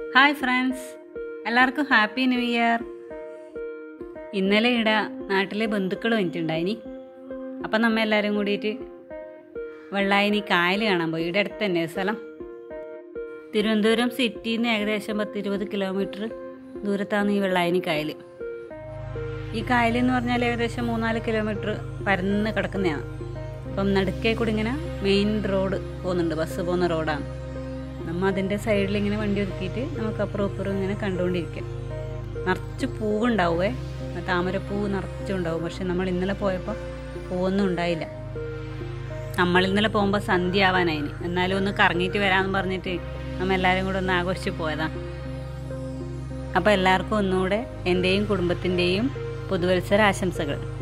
hi friends എല്ലാവർക്കും happy new year ഇന്നലെ ഇവിടെ നാട്ടിലെ ബന്ധുക്കൾ വന്നിട്ടുണ്ടായിനി അപ്പം നമ്മ എല്ലാവരും കൂടിയിട്ട് വെള്ളായിനി കായൽ കാണാൻ പോയി ഇവിടെ അടുത്ത് തന്നെ സ്ഥലം തിരുവനന്തപുരം സിറ്റിയിൽ നിന്ന് ഏകദേശം പത്തിരുപത് കിലോമീറ്റർ ദൂരത്താണ് ഈ വെള്ളായനി കായൽ ഈ കായൽ എന്ന് പറഞ്ഞാൽ ഏകദേശം മൂന്നാല് കിലോമീറ്റർ പരന്ന് കിടക്കുന്നതാണ് അപ്പം നടുക്കേ കൂടി ഇങ്ങനെ മെയിൻ റോഡ് പോകുന്നുണ്ട് ബസ് പോകുന്ന റോഡാണ് നമ്മൾ അതിൻ്റെ സൈഡിൽ ഇങ്ങനെ വണ്ടി ഒതുക്കിയിട്ട് നമുക്ക് അപ്പുറം ഇപ്പുറം ഇങ്ങനെ കണ്ടുകൊണ്ടിരിക്കാം നിറച്ച് പൂവുണ്ടാവുമേ താമരപ്പൂവ് നിറച്ചുണ്ടാവും പക്ഷെ നമ്മൾ ഇന്നലെ പോയപ്പോൾ പൂവൊന്നും ഉണ്ടായില്ല നമ്മൾ ഇന്നലെ പോകുമ്പോൾ സന്ധ്യ ആവാനായിന് എന്നാലും ഒന്ന് കറങ്ങിയിട്ട് വരാമെന്ന് പറഞ്ഞിട്ട് നമ്മൾ എല്ലാവരും കൂടെ ഒന്ന് ആഘോഷിച്ച് പോയതാ അപ്പോൾ എല്ലാവർക്കും ഒന്നുകൂടെ എൻ്റെയും കുടുംബത്തിൻ്റെയും പുതുവത്സര ആശംസകൾ